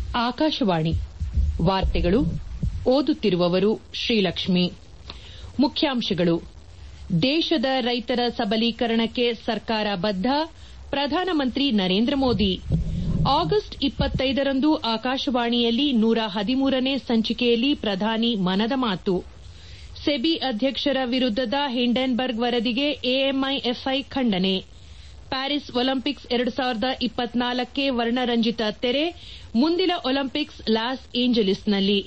ಆಕಾಶವಾಣಿ ವಾರ್ತೆಗಳು ಓದುತ್ತಿರುವವರು ಶ್ರೀಲಕ್ಷ್ಮಿ ಮುಖ್ಯಾಂಶಗಳು ದೇಶದ ರೈತರ ಸಬಲೀಕರಣಕ್ಕೆ ಸರ್ಕಾರ ಬದ್ದ ಪ್ರಧಾನಮಂತ್ರಿ ನರೇಂದ್ರ ಮೋದಿ ಆಗಸ್ಟ್ ಇಪ್ಪತ್ತೈದರಂದು ಆಕಾಶವಾಣಿಯಲ್ಲಿ ನೂರ ಹದಿಮೂರನೇ ಸಂಚಿಕೆಯಲ್ಲಿ ಪ್ರಧಾನಿ ಮನದ ಮಾತು ಸೆಬಿ ಅಧ್ಯಕ್ಷರ ವಿರುದ್ದದ ಹಿಂಡೆನ್ಬರ್ಗ್ ವರದಿಗೆ ಎಎಂಐಎಫ್ಐ ಖಂಡನೆ ಪ್ಯಾರಿಸ್ ಒಲಿಂಪಿಕ್ಸ್ ಎರಡು ಸಾವಿರದ ಇಪ್ಪತ್ನಾಲ್ಕಕ್ಕೆ ವರ್ಣರಂಜಿತ ತೆರೆ ಮುಂದಿನ ಒಲಿಂಪಿಕ್ಸ್ ಲಾಸ್ ಏಂಜಲೀಸ್ನಲ್ಲಿ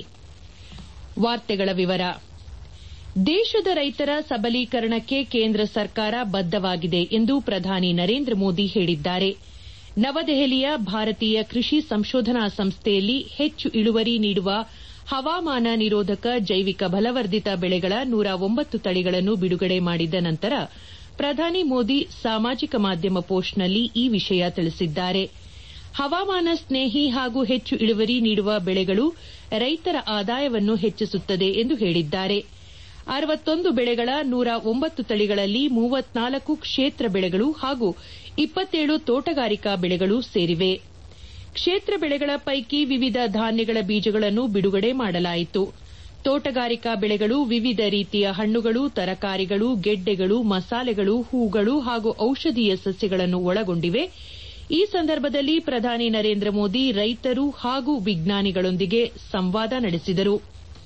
ದೇಶದ ರೈತರ ಸಬಲೀಕರಣಕ್ಕೆ ಕೇಂದ್ರ ಸರ್ಕಾರ ಬದ್ದವಾಗಿದೆ ಎಂದು ಪ್ರಧಾನಿ ನರೇಂದ್ರ ಮೋದಿ ಹೇಳಿದ್ದಾರೆ ನವದೆಹಲಿಯ ಭಾರತೀಯ ಕೃಷಿ ಸಂಶೋಧನಾ ಸಂಸ್ಥೆಯಲ್ಲಿ ಹೆಚ್ಚು ಇಳುವರಿ ನೀಡುವ ಹವಾಮಾನ ನಿರೋಧಕ ಜೈವಿಕ ಬಲವರ್ಧಿತ ಬೆಳೆಗಳ ನೂರ ಒಂಬತ್ತು ತಳಿಗಳನ್ನು ಬಿಡುಗಡೆ ಮಾಡಿದ ನಂತರ ಪ್ರಧಾನಿ ಮೋದಿ ಸಾಮಾಜಿಕ ಮಾಧ್ಯಮ ಪೋಸ್ಟ್ನಲ್ಲಿ ಈ ವಿಷಯ ತಿಳಿಸಿದ್ದಾರೆ ಹವಾಮಾನ ಸ್ನೇಹಿ ಹಾಗೂ ಹೆಚ್ಚು ಇಳುವರಿ ನೀಡುವ ಬೆಳೆಗಳು ರೈತರ ಆದಾಯವನ್ನು ಹೆಚ್ಚಿಸುತ್ತದೆ ಎಂದು ಹೇಳಿದ್ದಾರೆ ಅರವತ್ತೊಂದು ಬೆಳೆಗಳ ನೂರ ಒಂಬತ್ತು ತಳಿಗಳಲ್ಲಿ ಮೂವತ್ನಾಲ್ಕು ಕ್ಷೇತ್ರ ಬೆಳೆಗಳು ಹಾಗೂ ಇಪ್ಪತ್ತೇಳು ತೋಟಗಾರಿಕಾ ಬೆಳೆಗಳು ಸೇರಿವೆ ಕ್ಷೇತ್ರ ಬೆಳೆಗಳ ಪೈಕಿ ವಿವಿಧ ಧಾನ್ಯಗಳ ಬೀಜಗಳನ್ನು ಬಿಡುಗಡೆ ಮಾಡಲಾಯಿತು ತೋಟಗಾರಿಕಾ ಬೆಳೆಗಳು ವಿವಿಧ ರೀತಿಯ ಹಣ್ಣುಗಳು ತರಕಾರಿಗಳು ಗೆಡ್ಡೆಗಳು ಮಸಾಲೆಗಳು ಹೂಗಳು ಹಾಗೂ ಔಷಧೀಯ ಸಸ್ಯಗಳನ್ನು ಒಳಗೊಂಡಿವೆ ಈ ಸಂದರ್ಭದಲ್ಲಿ ಪ್ರಧಾನಿ ನರೇಂದ್ರ ಮೋದಿ ರೈತರು ಹಾಗೂ ವಿಜ್ಞಾನಿಗಳೊಂದಿಗೆ ಸಂವಾದ ನಡೆಸಿದರು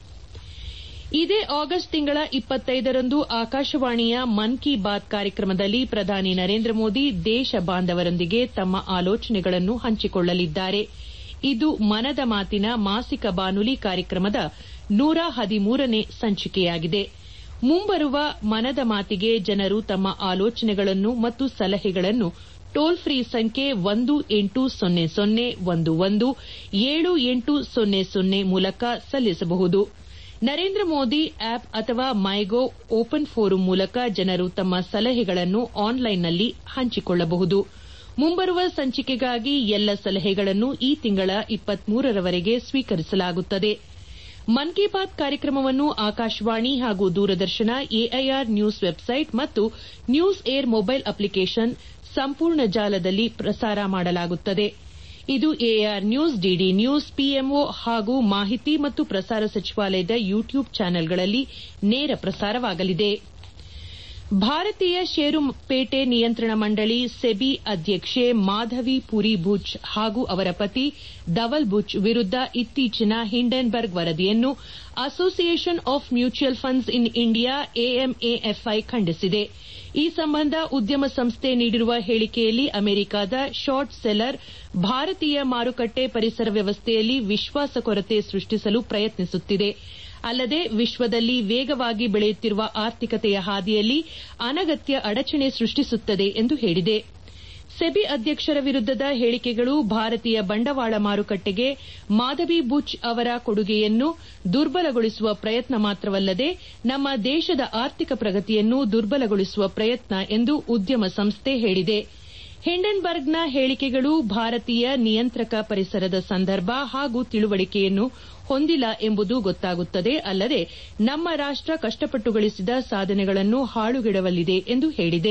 ಇದೇ ಆಗಸ್ಟ್ ತಿಂಗಳ ಇಪ್ಪತ್ತೈದರಂದು ಆಕಾಶವಾಣಿಯ ಮನ್ ಕಿ ಬಾತ್ ಕಾರ್ಯಕ್ರಮದಲ್ಲಿ ಪ್ರಧಾನಿ ನರೇಂದ್ರ ಮೋದಿ ದೇಶ ಬಾಂಧವರೊಂದಿಗೆ ತಮ್ಮ ಆಲೋಚನೆಗಳನ್ನು ಹಂಚಿಕೊಳ್ಳಲಿದ್ದಾರೆ ಇದು ಮನದ ಮಾತಿನ ಮಾಸಿಕ ಬಾನುಲಿ ಕಾರ್ಯಕ್ರಮದ ನೂರ ಹದಿಮೂರನೇ ಸಂಚಿಕೆಯಾಗಿದೆ ಮುಂಬರುವ ಮನದ ಮಾತಿಗೆ ಜನರು ತಮ್ಮ ಆಲೋಚನೆಗಳನ್ನು ಮತ್ತು ಸಲಹೆಗಳನ್ನು ಟೋಲ್ ಫ್ರೀ ಸಂಖ್ಯೆ ಒಂದು ಎಂಟು ಸೊನ್ನೆ ಸೊನ್ನೆ ಒಂದು ಒಂದು ಏಳು ಎಂಟು ಸೊನ್ನೆ ಸೊನ್ನೆ ಮೂಲಕ ಸಲ್ಲಿಸಬಹುದು ನರೇಂದ್ರ ಮೋದಿ ಆಪ್ ಅಥವಾ ಮೈಗೋವ್ ಓಪನ್ ಫೋರಂ ಮೂಲಕ ಜನರು ತಮ್ಮ ಸಲಹೆಗಳನ್ನು ಆನ್ಲೈನ್ನಲ್ಲಿ ಹಂಚಿಕೊಳ್ಳಬಹುದು ಮುಂಬರುವ ಸಂಚಿಕೆಗಾಗಿ ಎಲ್ಲ ಸಲಹೆಗಳನ್ನು ಈ ತಿಂಗಳ ಇಪ್ಪತ್ಮೂರರವರೆಗೆ ಸ್ವೀಕರಿಸಲಾಗುತ್ತದೆ ಮನ್ ಕಿ ಬಾತ್ ಕಾರ್ಯಕ್ರಮವನ್ನು ಆಕಾಶವಾಣಿ ಹಾಗೂ ದೂರದರ್ಶನ ಎಐಆರ್ ನ್ಯೂಸ್ ವೆಬ್ಸೈಟ್ ಮತ್ತು ನ್ಯೂಸ್ ಏರ್ ಮೊಬೈಲ್ ಅಪ್ಲಿಕೇಷನ್ ಸಂಪೂರ್ಣ ಜಾಲದಲ್ಲಿ ಪ್ರಸಾರ ಮಾಡಲಾಗುತ್ತದೆ ಇದು AIR news DD news PMO ಹಾಗೂ ಮಾಹಿತಿ ಮತ್ತು ಪ್ರಸಾರ ಸಚಿವಾಲಯದ ಯೂಟ್ಯೂಬ್ ಚಾನೆಲ್ಗಳಲ್ಲಿ ನೇರ ಪ್ರಸಾರವಾಗಲಿದೆ ಭಾರತೀಯ ಷೇರುಪೇಟೆ ನಿಯಂತ್ರಣ ಮಂಡಳಿ ಸೆಬಿ ಅಧ್ಯಕ್ಷೆ ಮಾಧವಿ ಪುರಿ ಬುಚ್ ಹಾಗೂ ಅವರ ಪತಿ ಧವಲ್ ಬುಚ್ ವಿರುದ್ದ ಇತ್ತೀಚಿನ ಹಿಂಡೆನ್ಬರ್ಗ್ ವರದಿಯನ್ನು association of mutual funds in India AMFI ಖಂಡಿಸಿದೆ ಈ ಸಂಬಂಧ ಉದ್ಯಮ ಸಂಸ್ಥೆ ನೀಡಿರುವ ಹೇಳಿಕೆಯಲ್ಲಿ ಅಮೆರಿಕದ ಶಾರ್ಟ್ ಸೆಲ್ಲರ್ ಭಾರತೀಯ ಮಾರುಕಟ್ಟೆ ಪರಿಸರ ವ್ಯವಸ್ಥೆಯಲ್ಲಿ ವಿಶ್ವಾಸ ಕೊರತೆ ಸೃಷ್ಟಿಸಲು ಪ್ರಯತ್ನಿಸುತ್ತಿದೆ ಅಲ್ಲದೆ ವಿಶ್ವದಲ್ಲಿ ವೇಗವಾಗಿ ಬೆಳೆಯುತ್ತಿರುವ ಆರ್ಥಿಕತೆಯ ಹಾದಿಯಲ್ಲಿ ಅನಗತ್ಯ ಅಡಚಣೆ ಸೃಷ್ಟಿಸುತ್ತದೆ ಎಂದು ಹೇಳಿದೆ ಸೆಬಿ ಅಧ್ಯಕ್ಷರ ವಿರುದ್ದದ ಹೇಳಿಕೆಗಳು ಭಾರತೀಯ ಬಂಡವಾಳ ಮಾರುಕಟ್ಟೆಗೆ ಮಾಧವಿ ಬುಚ್ ಅವರ ಕೊಡುಗೆಯನ್ನು ದುರ್ಬಲಗೊಳಿಸುವ ಪ್ರಯತ್ನ ಮಾತ್ರವಲ್ಲದೆ ನಮ್ಮ ದೇಶದ ಆರ್ಥಿಕ ಪ್ರಗತಿಯನ್ನು ದುರ್ಬಲಗೊಳಿಸುವ ಪ್ರಯತ್ನ ಎಂದು ಉದ್ಯಮ ಸಂಸ್ಥೆ ಹೇಳಿದೆ ಹಿಂಡೆನ್ಬರ್ಗ್ನ ಹೇಳಿಕೆಗಳು ಭಾರತೀಯ ನಿಯಂತ್ರಕ ಪರಿಸರದ ಸಂದರ್ಭ ಹಾಗೂ ತಿಳುವಳಿಕೆಯನ್ನು ಹೊಂದಿಲ್ಲ ಎಂಬುದು ಗೊತ್ತಾಗುತ್ತದೆ ಅಲ್ಲದೆ ನಮ್ಮ ರಾಷ್ಟ ಕಷ್ಟಪಟ್ಟು ಗಳಿಸಿದ ಸಾಧನೆಗಳನ್ನು ಹಾಳುಗೆಡವಲಿದೆ ಎಂದು ಹೇಳಿದೆ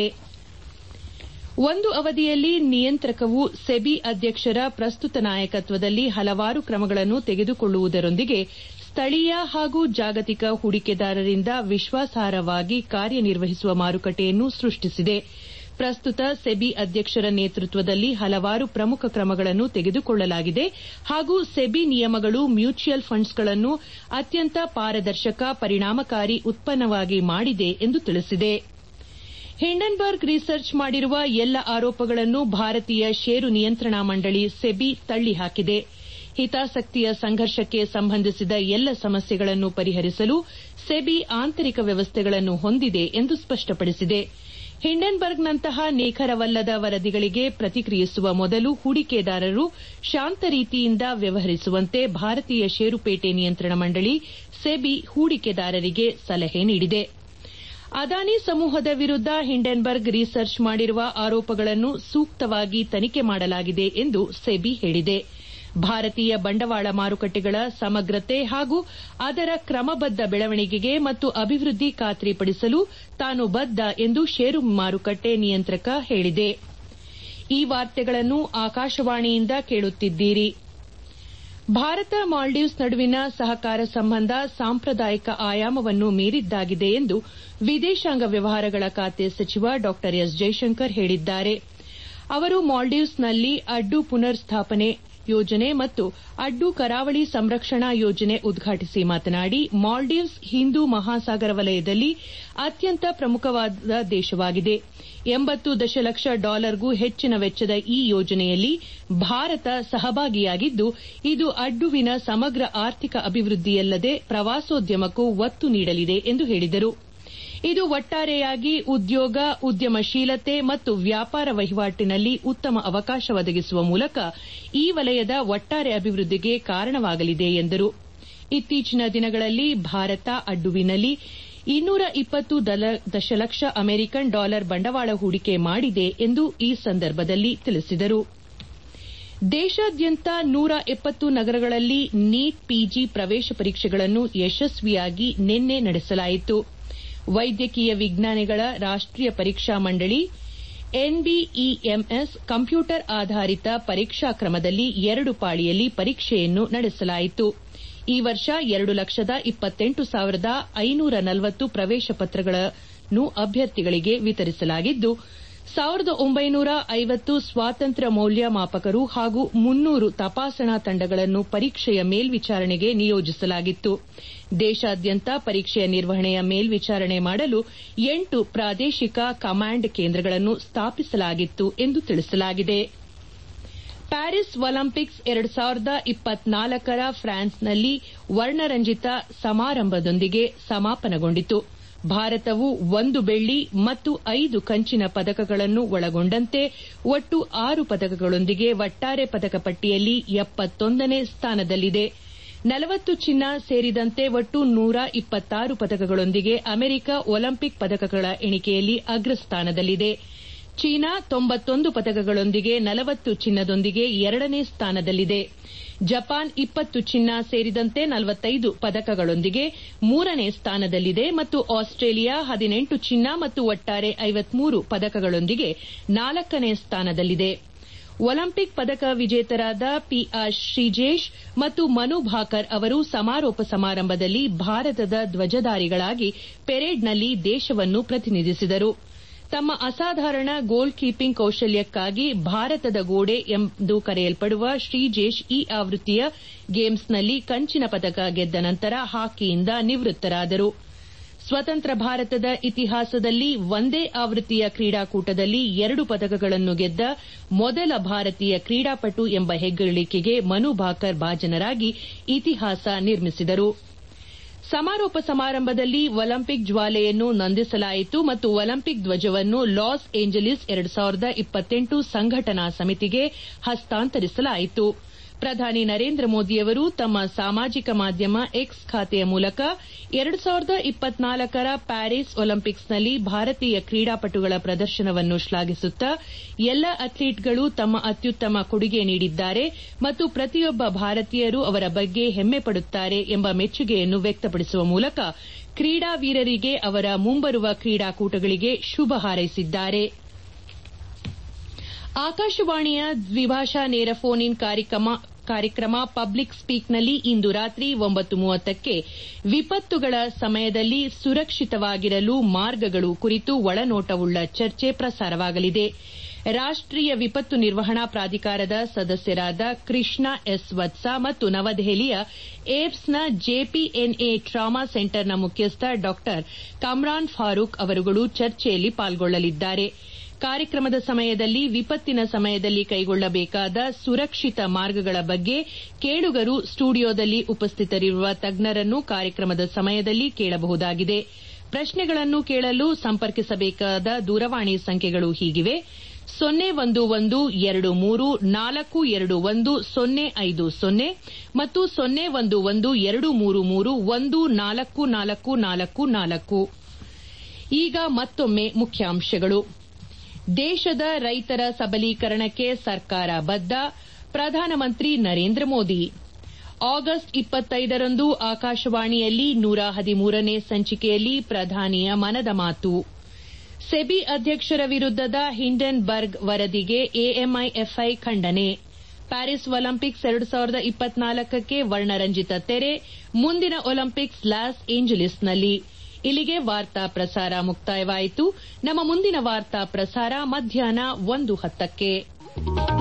ಒಂದು ಅವಧಿಯಲ್ಲಿ ನಿಯಂತ್ರಕವು ಸೆಬಿ ಅಧ್ಯಕ್ಷರ ಪ್ರಸ್ತುತ ನಾಯಕತ್ವದಲ್ಲಿ ಹಲವಾರು ಕ್ರಮಗಳನ್ನು ತೆಗೆದುಕೊಳ್ಳುವುದರೊಂದಿಗೆ ಸ್ಥಳೀಯ ಹಾಗೂ ಜಾಗತಿಕ ಹೂಡಿಕೆದಾರರಿಂದ ವಿಶ್ವಾಸಾರ್ಹವಾಗಿ ಕಾರ್ಯನಿರ್ವಹಿಸುವ ಮಾರುಕಟ್ಟೆಯನ್ನು ಸೃಷ್ಟಿಸಿದೆ ಪ್ರಸ್ತುತ ಸೆಬಿ ಅಧ್ಯಕ್ಷರ ನೇತೃತ್ವದಲ್ಲಿ ಹಲವಾರು ಪ್ರಮುಖ ಕ್ರಮಗಳನ್ನು ತೆಗೆದುಕೊಳ್ಳಲಾಗಿದೆ ಹಾಗೂ ಸೆಬಿ ನಿಯಮಗಳು ಮ್ಯೂಚುಯಲ್ ಫಂಡ್ಸ್ಗಳನ್ನು ಅತ್ಯಂತ ಪಾರದರ್ಶಕ ಪರಿಣಾಮಕಾರಿ ಉತ್ಪನ್ನವಾಗಿ ಮಾಡಿದೆ ಎಂದು ತಿಳಿಸಿದೆ ಹಿಂಡನ್ಬರ್ಗ್ ರಿಸರ್ಚ್ ಮಾಡಿರುವ ಎಲ್ಲ ಆರೋಪಗಳನ್ನು ಭಾರತೀಯ ಷೇರು ನಿಯಂತ್ರಣಾ ಮಂಡಳಿ ಸೆಬಿ ತಳ್ಳಿಹಾಕಿದೆ ಹಿತಾಸಕ್ತಿಯ ಸಂಘರ್ಷಕ್ಕೆ ಸಂಬಂಧಿಸಿದ ಎಲ್ಲ ಸಮಸ್ಯೆಗಳನ್ನು ಪರಿಹರಿಸಲು ಸೆಬಿ ಆಂತರಿಕ ವ್ಯವಸ್ಥೆಗಳನ್ನು ಹೊಂದಿದೆ ಎಂದು ಸ್ಪಷ್ಟಪಡಿಸಿದೆ ಹಿಂಡನ್ಬರ್ಗ್ನಂತಹ ನಿಖರವಲ್ಲದ ವರದಿಗಳಿಗೆ ಪ್ರತಿಕ್ರಿಯಿಸುವ ಮೊದಲು ಹೂಡಿಕೆದಾರರು ಶಾಂತ ರೀತಿಯಿಂದ ವ್ಯವಹರಿಸುವಂತೆ ಭಾರತೀಯ ಷೇರುಪೇಟೆ ನಿಯಂತ್ರಣ ಮಂಡಳಿ ಸೆಬಿ ಹೂಡಿಕೆದಾರರಿಗೆ ಸಲಹೆ ನೀಡಿದೆ ಅದಾನಿ ಸಮೂಹದ ವಿರುದ್ದ ಹಿಂಡೆನ್ಬರ್ಗ್ ರಿಸರ್ಚ್ ಮಾಡಿರುವ ಆರೋಪಗಳನ್ನು ಸೂಕ್ತವಾಗಿ ತನಿಖೆ ಮಾಡಲಾಗಿದೆ ಎಂದು ಸೆಬಿ ಹೇಳಿದೆ ಭಾರತೀಯ ಬಂಡವಾಳ ಮಾರುಕಟ್ಟೆಗಳ ಸಮಗ್ರತೆ ಹಾಗೂ ಅದರ ಕ್ರಮಬದ್ದ ಬೆಳವಣಿಗೆಗೆ ಮತ್ತು ಅಭಿವೃದ್ಧಿ ಖಾತ್ರಿಪಡಿಸಲು ತಾನು ಬದ್ದ ಎಂದು ಷೇರು ಮಾರುಕಟ್ಟೆ ನಿಯಂತ್ರಕ ಹೇಳಿದೆ ಈ ವಾರ್ತೆಗಳನ್ನು ಆಕಾಶವಾಣಿಯಿಂದ ಕೇಳುತ್ತಿದ್ದೀರಿ ಭಾರತ ಮಾಲ್ಡೀವ್ಸ್ ನಡುವಿನ ಸಹಕಾರ ಸಂಬಂಧ ಸಾಂಪ್ರದಾಯಿಕ ಆಯಾಮವನ್ನು ಮೀರಿದ್ದಾಗಿದೆ ಎಂದು ವಿದೇಶಾಂಗ ವ್ಯವಹಾರಗಳ ಖಾತೆ ಸಚಿವ ಡಾ ಎಸ್ ಜೈಶಂಕರ್ ಹೇಳಿದ್ದಾರೆ ಅವರು ಮಾಲ್ಡೀವ್ಸ್ನಲ್ಲಿ ಅಡ್ಡು ಪುನರ್ ಸ್ಥಾಪನೆ ಯೋಜನೆ ಮತ್ತು ಅಡ್ಡು ಕರಾವಳಿ ಸಂರಕ್ಷಣಾ ಯೋಜನೆ ಉದ್ಘಾಟಿಸಿ ಮಾತನಾಡಿ ಮಾಲ್ಡೀವ್ಸ್ ಹಿಂದೂ ಮಹಾಸಾಗರ ವಲಯದಲ್ಲಿ ಅತ್ಯಂತ ಪ್ರಮುಖವಾದ ದೇಶವಾಗಿದೆ ಎಂಬತ್ತು ದಶಲಕ್ಷ ಡಾಲರ್ಗೂ ಹೆಚ್ಚಿನ ವೆಚ್ಚದ ಈ ಯೋಜನೆಯಲ್ಲಿ ಭಾರತ ಸಹಭಾಗಿಯಾಗಿದ್ದು ಇದು ಅಡ್ಡುವಿನ ಸಮಗ್ರ ಆರ್ಥಿಕ ಅಭಿವೃದ್ದಿಯಲ್ಲದೆ ಪ್ರವಾಸೋದ್ಯಮಕ್ಕೂ ಒತ್ತು ನೀಡಲಿದೆ ಎಂದು ಹೇಳಿದರು ಇದು ಒಟ್ಟಾರೆಯಾಗಿ ಉದ್ಯೋಗ ಉದ್ಯಮಶೀಲತೆ ಮತ್ತು ವ್ಯಾಪಾರ ವಹಿವಾಟಿನಲ್ಲಿ ಉತ್ತಮ ಅವಕಾಶ ಒದಗಿಸುವ ಮೂಲಕ ಈ ವಲಯದ ಒಟ್ಟಾರೆ ಅಭಿವೃದ್ದಿಗೆ ಕಾರಣವಾಗಲಿದೆ ಎಂದರು ಇತ್ತೀಚಿನ ದಿನಗಳಲ್ಲಿ ಭಾರತ ಅಡ್ಡುವಿನಲ್ಲಿ ಇನ್ನೂರ ಇಪ್ಪತ್ತು ದಶಲಕ್ಷ ಅಮೆರಿಕನ್ ಡಾಲರ್ ಬಂಡವಾಳ ಹೂಡಿಕೆ ಮಾಡಿದೆ ಎಂದು ಈ ಸಂದರ್ಭದಲ್ಲಿ ತಿಳಿಸಿದರು ದೇಶಾದ್ಯಂತ ನೂರ ಎಪ್ಪತ್ತು ನಗರಗಳಲ್ಲಿ ನೀಟ್ ಪಿಜಿ ಪ್ರವೇಶ ಪರೀಕ್ಷೆಗಳನ್ನು ಯಶಸ್ವಿಯಾಗಿ ನಿನ್ನೆ ನಡೆಸಲಾಯಿತು ವೈದ್ಯಕೀಯ ವಿಜ್ಞಾನಗಳ ರಾಷ್ಟೀಯ ಪರೀಕ್ಷಾ ಮಂಡಳಿ ಎನ್ಬಿಇಎಂಎಸ್ ಕಂಪ್ಯೂಟರ್ ಆಧಾರಿತ ಪರೀಕ್ಷಾ ಕ್ರಮದಲ್ಲಿ ಎರಡು ಪಾಳಿಯಲ್ಲಿ ಪರೀಕ್ಷೆಯನ್ನು ನಡೆಸಲಾಯಿತು ಈ ವರ್ಷ ಎರಡು ಲಕ್ಷದ ಇಪ್ಪತ್ತೆಂಟು ಸಾವಿರದ ಐನೂರ ನಲವತ್ತು ಪ್ರವೇಶ ಪತ್ರಗಳನ್ನು ಅಭ್ಯರ್ಥಿಗಳಿಗೆ ವಿತರಿಸಲಾಗಿದ್ದು ಸಾವಿರದ ಒಂಬೈನೂರ ಐವತ್ತು ಸ್ವಾತಂತ್ರ್ಯ ಮೌಲ್ಯಮಾಪಕರು ಹಾಗೂ ಮುನ್ನೂರು ತಪಾಸಣಾ ತಂಡಗಳನ್ನು ಪರೀಕ್ಷೆಯ ಮೇಲ್ವಿಚಾರಣೆಗೆ ನಿಯೋಜಿಸಲಾಗಿತ್ತು ದೇಶಾದ್ಯಂತ ಪರೀಕ್ಷೆಯ ನಿರ್ವಹಣೆಯ ಮೇಲ್ವಿಚಾರಣೆ ಮಾಡಲು ಎಂಟು ಪ್ರಾದೇಶಿಕ ಕಮಾಂಡ್ ಕೇಂದ್ರಗಳನ್ನು ಸ್ಥಾಪಿಸಲಾಗಿತ್ತು ಎಂದು ತಿಳಿಸಲಾಗಿದೆ ಪ್ಯಾರಿಸ್ ಒಲಿಂಪಿಕ್ಸ್ ಎರಡು ಸಾವಿರದ ಇಪ್ಪತ್ನಾಲ್ಕರ ಫ್ರಾನ್ಸ್ನಲ್ಲಿ ವರ್ಣರಂಜಿತ ಸಮಾರಂಭದೊಂದಿಗೆ ಸಮಾಪನಗೊಂಡಿತು ಭಾರತವು ಒಂದು ಬೆಳ್ಳಿ ಮತ್ತು ಐದು ಕಂಚಿನ ಪದಕಗಳನ್ನು ಒಳಗೊಂಡಂತೆ ಒಟ್ಟು ಆರು ಪದಕಗಳೊಂದಿಗೆ ಒಟ್ಟಾರೆ ಪದಕ ಪಟ್ಟಿಯಲ್ಲಿ ಎಪ್ಪತ್ತೊಂದನೇ ಸ್ಥಾನದಲ್ಲಿದೆ ನಲವತ್ತು ಚಿನ್ನ ಸೇರಿದಂತೆ ಒಟ್ಟು ನೂರ ಇಪ್ಪತ್ತಾರು ಪದಕಗಳೊಂದಿಗೆ ಅಮೆರಿಕ ಒಲಿಂಪಿಕ್ ಪದಕಗಳ ಎಣಿಕೆಯಲ್ಲಿ ಅಗ್ರಸ್ಥಾನದಲ್ಲಿದೆ ಚೀನಾ ತೊಂಬತ್ತೊಂದು ಪದಕಗಳೊಂದಿಗೆ ನಲವತ್ತು ಚಿನ್ನದೊಂದಿಗೆ ಎರಡನೇ ಸ್ಥಾನದಲ್ಲಿದೆ ಜಪಾನ್ ಇಪ್ಪತ್ತು ಚಿನ್ನ ಸೇರಿದಂತೆ ನಲವತ್ತೈದು ಪದಕಗಳೊಂದಿಗೆ ಮೂರನೇ ಸ್ಥಾನದಲ್ಲಿದೆ ಮತ್ತು ಆಸ್ಟ್ರೇಲಿಯಾ ಹದಿನೆಂಟು ಚಿನ್ನ ಮತ್ತು ಒಟ್ಟಾರೆ ಐವತ್ಮೂರು ಪದಕಗಳೊಂದಿಗೆ ನಾಲ್ಕನೇ ಸ್ಥಾನದಲ್ಲಿದೆ ಒಲಿಂಪಿಕ್ ಪದಕ ವಿಜೇತರಾದ ಪಿಆರ್ ಶ್ರೀಜೇಶ್ ಮತ್ತು ಮನು ಭಾಕರ್ ಅವರು ಸಮಾರೋಪ ಸಮಾರಂಭದಲ್ಲಿ ಭಾರತದ ಧ್ವಜಧಾರಿಗಳಾಗಿ ಪೆರೇಡ್ನಲ್ಲಿ ದೇಶವನ್ನು ಪ್ರತಿನಿಧಿಸಿದರು ತಮ್ಮ ಅಸಾಧಾರಣ ಗೋಲ್ ಕೀಪಿಂಗ್ ಕೌಶಲ್ಯಕ್ಕಾಗಿ ಭಾರತದ ಗೋಡೆ ಎಂದು ಕರೆಯಲ್ಪಡುವ ಶ್ರೀಜೇಶ್ ಈ ಆವೃತ್ತಿಯ ಗೇಮ್ಸ್ನಲ್ಲಿ ಕಂಚಿನ ಪದಕ ಗೆದ್ದ ನಂತರ ಹಾಕಿಯಿಂದ ನಿವೃತ್ತರಾದರು ಸ್ವತಂತ್ರ ಭಾರತದ ಇತಿಹಾಸದಲ್ಲಿ ಒಂದೇ ಆವೃತ್ತಿಯ ಕ್ರೀಡಾಕೂಟದಲ್ಲಿ ಎರಡು ಪದಕಗಳನ್ನು ಗೆದ್ದ ಮೊದಲ ಭಾರತೀಯ ಕ್ರೀಡಾಪಟು ಎಂಬ ಹೆಗ್ಗಳಿಕೆಗೆ ಮನು ಭಾಕರ್ ಭಾಜನರಾಗಿ ಇತಿಹಾಸ ನಿರ್ಮಿಸಿದರು ಸಮಾರೋಪ ಸಮಾರಂಭದಲ್ಲಿ ಒಲಿಂಪಿಕ್ ಜ್ವಾಲೆಯನ್ನು ನಂದಿಸಲಾಯಿತು ಮತ್ತು ಒಲಿಂಪಿಕ್ ಧ್ವಜವನ್ನು ಲಾಸ್ ಏಂಜಲೀಸ್ ಎರಡು ಸಾವಿರದ ಇಪ್ಪತ್ತೆಂಟು ಸಂಘಟನಾ ಸಮಿತಿಗೆ ಹಸ್ತಾಂತರಿಸಲಾಯಿತು ಪ್ರಧಾನಿ ನರೇಂದ್ರ ಮೋದಿಯವರು ತಮ್ಮ ಸಾಮಾಜಿಕ ಮಾಧ್ಯಮ ಎಕ್ಸ್ ಖಾತೆಯ ಮೂಲಕ ಎರಡು ಸಾವಿರದ ಇಪ್ಪತ್ನಾಲ್ಕರ ಪ್ಯಾರಿಸ್ ಒಲಿಂಪಿಕ್ಸ್ನಲ್ಲಿ ಭಾರತೀಯ ಕ್ರೀಡಾಪಟುಗಳ ಪ್ರದರ್ಶನವನ್ನು ಶ್ಲಾಘಿಸುತ್ತಾ ಎಲ್ಲ ಅಥ್ಲೀಟ್ಗಳು ತಮ್ಮ ಅತ್ಯುತ್ತಮ ಕೊಡುಗೆ ನೀಡಿದ್ದಾರೆ ಮತ್ತು ಪ್ರತಿಯೊಬ್ಬ ಭಾರತೀಯರು ಅವರ ಬಗ್ಗೆ ಹೆಮ್ಮೆ ಪಡುತ್ತಾರೆ ಎಂಬ ಮೆಚ್ಚುಗೆಯನ್ನು ವ್ಯಕ್ತಪಡಿಸುವ ಮೂಲಕ ಕ್ರೀಡಾವೀರರಿಗೆ ಅವರ ಮುಂಬರುವ ಕ್ರೀಡಾಕೂಟಗಳಿಗೆ ಶುಭ ಹಾರೈಸಿದ್ದಾರೆ ಆಕಾಶವಾಣಿಯ ದ್ವಿಭಾಷಾ ನೇರ ಫೋನ್ ಇನ್ ಕಾರ್ಯಕ್ರಮ ಪಬ್ಲಿಕ್ ಸ್ಪೀಕ್ನಲ್ಲಿ ಇಂದು ರಾತ್ರಿ ಒಂಬತ್ತು ಮೂವತ್ತಕ್ಕೆ ವಿಪತ್ತುಗಳ ಸಮಯದಲ್ಲಿ ಸುರಕ್ಷಿತವಾಗಿರಲು ಮಾರ್ಗಗಳು ಕುರಿತು ಒಳನೋಟವುಳ್ಳ ಚರ್ಚೆ ಪ್ರಸಾರವಾಗಲಿದೆ ರಾಷ್ಟೀಯ ವಿಪತ್ತು ನಿರ್ವಹಣಾ ಪ್ರಾಧಿಕಾರದ ಸದಸ್ಯರಾದ ಕೃಷ್ಣ ಎಸ್ ವತ್ಸ ಮತ್ತು ನವದೆಹಲಿಯ ಏಪ್ಸ್ನ ಜೆಪಿಎನ್ಎ ಟ್ರಾಮಾ ಸೆಂಟರ್ನ ಮುಖ್ಯಸ್ಥ ಡಾ ಕಮ್ರಾನ್ ಫಾರೂಕ್ ಅವರುಗಳು ಚರ್ಚೆಯಲ್ಲಿ ಪಾಲ್ಗೊಳ್ಳಲಿದ್ದಾರೆ ಕಾರ್ಯಕ್ರಮದ ಸಮಯದಲ್ಲಿ ವಿಪತ್ತಿನ ಸಮಯದಲ್ಲಿ ಕೈಗೊಳ್ಳಬೇಕಾದ ಸುರಕ್ಷಿತ ಮಾರ್ಗಗಳ ಬಗ್ಗೆ ಕೇಳುಗರು ಸ್ಟುಡಿಯೋದಲ್ಲಿ ಉಪಸ್ಥಿತರಿರುವ ತಜ್ಞರನ್ನು ಕಾರ್ಯಕ್ರಮದ ಸಮಯದಲ್ಲಿ ಕೇಳಬಹುದಾಗಿದೆ ಪ್ರಶ್ನೆಗಳನ್ನು ಕೇಳಲು ಸಂಪರ್ಕಿಸಬೇಕಾದ ದೂರವಾಣಿ ಸಂಖ್ಯೆಗಳು ಹೀಗಿವೆ ಸೊನ್ನೆ ಒಂದು ಒಂದು ಎರಡು ಮೂರು ನಾಲ್ಕು ಎರಡು ಒಂದು ಸೊನ್ನೆ ಐದು ಸೊನ್ನೆ ಮತ್ತು ಸೊನ್ನೆ ಒಂದು ಒಂದು ಎರಡು ಮೂರು ಮೂರು ಒಂದು ನಾಲ್ಕು ನಾಲ್ಕು ನಾಲ್ಕು ನಾಲ್ಕು ಈಗ ಮತ್ತೊಮ್ಮೆ ಮುಖ್ಯಾಂಶಗಳು ದೇಶದ ರೈತರ ಸಬಲೀಕರಣಕ್ಕೆ ಸರ್ಕಾರ ಬದ್ದ ಪ್ರಧಾನಮಂತ್ರಿ ನರೇಂದ್ರ ಮೋದಿ ಆಗಸ್ಟ್ ಇಪ್ಪತ್ತೈದರಂದು ಆಕಾಶವಾಣಿಯಲ್ಲಿ ನೂರ ಹದಿಮೂರನೇ ಸಂಚಿಕೆಯಲ್ಲಿ ಪ್ರಧಾನಿಯ ಮನದ ಮಾತು ಸೆಬಿ ಅಧ್ಯಕ್ಷರ ವಿರುದ್ದದ ಹಿಂಡೆನ್ಬರ್ಗ್ ವರದಿಗೆ ಎಎಂಐಎಫ್ಐ ಖಂಡನೆ ಪ್ಯಾರಿಸ್ ಒಲಿಂಪಿಕ್ಸ್ ಎರಡು ಸಾವಿರದ ಇಪ್ಪತ್ನಾಲ್ಕಕ್ಕೆ ವರ್ಣರಂಜಿತ ತೆರೆ ಮುಂದಿನ ಒಲಿಂಪಿಕ್ಸ್ ಲಾಸ್ ಏಂಜಲೀಸ್ನಲ್ಲಿ ಇಲ್ಲಿಗೆ ವಾರ್ತಾ ಪ್ರಸಾರ ಮುಕ್ತಾಯವಾಯಿತು ನಮ್ಮ ಮುಂದಿನ ವಾರ್ತಾ ಪ್ರಸಾರ ಮಧ್ಯಾಹ್ನ ಒಂದು ಹತ್ತಕ್ಕೆ